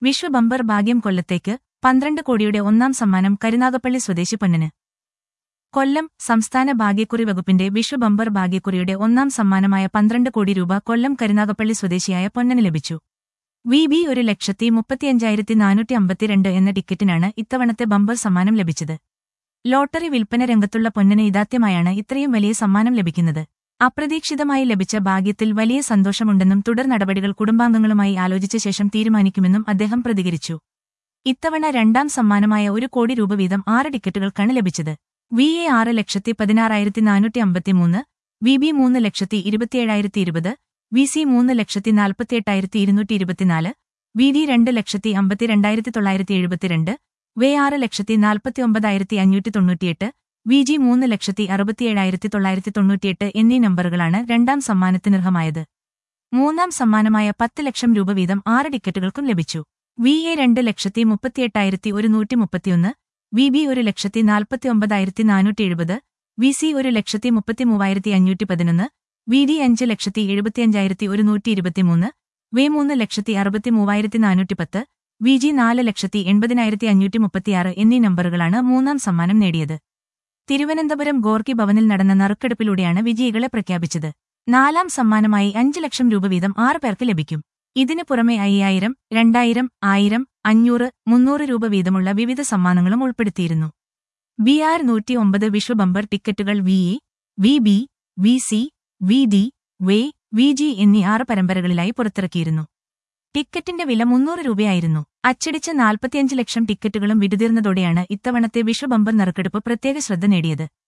വിശ്വ bumper ഭാഗ്യം കൊല്ലത്തേക്ക് പന്ത്രണ്ട് കോടിയുടെ ഒന്നാം സമ്മാനം കരുനാഗപ്പള്ളി സ്വദേശി പൊന്നന് കൊല്ലം സംസ്ഥാന ഭാഗ്യക്കുറി വകുപ്പിന്റെ വിശ്വ ബമ്പർ ഭാഗ്യക്കുറിയുടെ ഒന്നാം സമ്മാനമായ പന്ത്രണ്ട് കോടി രൂപ കൊല്ലം കരുനാഗപ്പള്ളി സ്വദേശിയായ പൊന്നന് ലഭിച്ചു വി ബി ഒരു ലക്ഷത്തി മുപ്പത്തിയഞ്ചായിരത്തി നാനൂറ്റി അമ്പത്തിരണ്ട് എന്ന ടിക്കറ്റിനാണ് ഇത്തവണത്തെ ബമ്പർ സമ്മാനം ലഭിച്ചത് ലോട്ടറി വിൽപ്പന രംഗത്തുള്ള പൊന്നന് ഇതാദ്യമായാണ് ഇത്രയും വലിയ സമ്മാനം ലഭിക്കുന്നത് അപ്രതീക്ഷിതമായി ലഭിച്ച ഭാഗ്യത്തിൽ വലിയ സന്തോഷമുണ്ടെന്നും തുടർ നടപടികൾ കുടുംബാംഗങ്ങളുമായി ആലോചിച്ച ശേഷം തീരുമാനിക്കുമെന്നും അദ്ദേഹം പ്രതികരിച്ചു ഇത്തവണ രണ്ടാം സമ്മാനമായ ഒരു കോടി രൂപ വീതം ആറ് ടിക്കറ്റുകൾക്കാണ് ലഭിച്ചത് വി എ ആറ് ലക്ഷത്തി പതിനാറായിരത്തി നാനൂറ്റി അമ്പത്തിമൂന്ന് വി ബി മൂന്ന് ലക്ഷത്തി ഇരുപത്തിയേഴായിരത്തി ഇരുപത് വി സി മൂന്ന് ലക്ഷത്തി നാൽപ്പത്തിയെട്ടായിരത്തി ഇരുന്നൂറ്റി ഇരുപത്തിനാല് വി ഡി രണ്ട് ലക്ഷത്തി അമ്പത്തിരണ്ടായിരത്തി തൊള്ളായിരത്തി എഴുപത്തിരണ്ട് വേ ആറ് ലക്ഷത്തി നാൽപ്പത്തിയൊമ്പതായിരത്തി അഞ്ഞൂറ്റി തൊണ്ണൂറ്റിയെട്ട് വി ജി മൂന്ന് ലക്ഷത്തി അറുപത്തിയേഴായിരത്തി തൊള്ളായിരത്തി തൊണ്ണൂറ്റിയെട്ട് എന്നീ നമ്പറുകളാണ് രണ്ടാം സമ്മാനത്തിനർഹമായത് മൂന്നാം സമ്മാനമായ പത്ത് ലക്ഷം രൂപ വീതം ആറ് ടിക്കറ്റുകൾക്കും ലഭിച്ചു വി എ രണ്ട് ലക്ഷത്തി മുപ്പത്തിയെട്ടായിരത്തി ഒരുന്നൂറ്റി മുപ്പത്തിയൊന്ന് വി ബി ഒരു ലക്ഷത്തി നാൽപ്പത്തിയൊമ്പതായിരത്തി നാനൂറ്റി എഴുപത് വി സി ഒരു ലക്ഷത്തി മുപ്പത്തിമൂവായിരത്തി അഞ്ഞൂറ്റി പതിനൊന്ന് വി ഡി അഞ്ച് ലക്ഷത്തി എഴുപത്തിയഞ്ചായിരത്തി ഒരുന്നൂറ്റി ഇരുപത്തിമൂന്ന് വേ മൂന്ന് ലക്ഷത്തി അറുപത്തിമൂവായിരത്തി നാനൂറ്റി പത്ത് വി ജി നാല് ലക്ഷത്തി എൺപതിനായിരത്തി അഞ്ഞൂറ്റി മുപ്പത്തിയാറ് എന്നീ നമ്പറുകളാണ് മൂന്നാം സമ്മാനം നേടിയത് തിരുവനന്തപുരം ഗോർക്കി ഭവനിൽ നടന്ന നറുക്കെടുപ്പിലൂടെയാണ് വിജയികളെ പ്രഖ്യാപിച്ചത് നാലാം സമ്മാനമായി അഞ്ച് ലക്ഷം രൂപ വീതം ആറ് പേർക്ക് ലഭിക്കും ഇതിനു പുറമെ അയ്യായിരം രണ്ടായിരം ആയിരം അഞ്ഞൂറ് മുന്നൂറ് രൂപ വീതമുള്ള വിവിധ സമ്മാനങ്ങളും ഉൾപ്പെടുത്തിയിരുന്നു ബി ആർ നൂറ്റി ഒമ്പത് വിശ്വ ബമ്പർ ടിക്കറ്റുകൾ V E V B V C V D V E V G എന്നീ ആറ് പരമ്പരകളിലായി പുറത്തിറക്കിയിരുന്നു ടിക്കറ്റിന്റെ വില മുന്നൂറ് രൂപയായിരുന്നു അച്ചടിച്ച നാൽപ്പത്തിയഞ്ച് ലക്ഷം ടിക്കറ്റുകളും വിടുതീർന്നതോടെയാണ് ഇത്തവണത്തെ വിശ്വ ബമ്പർ നറുക്കെടുപ്പ് പ്രത്യേക ശ്രദ്ധ നേടിയത്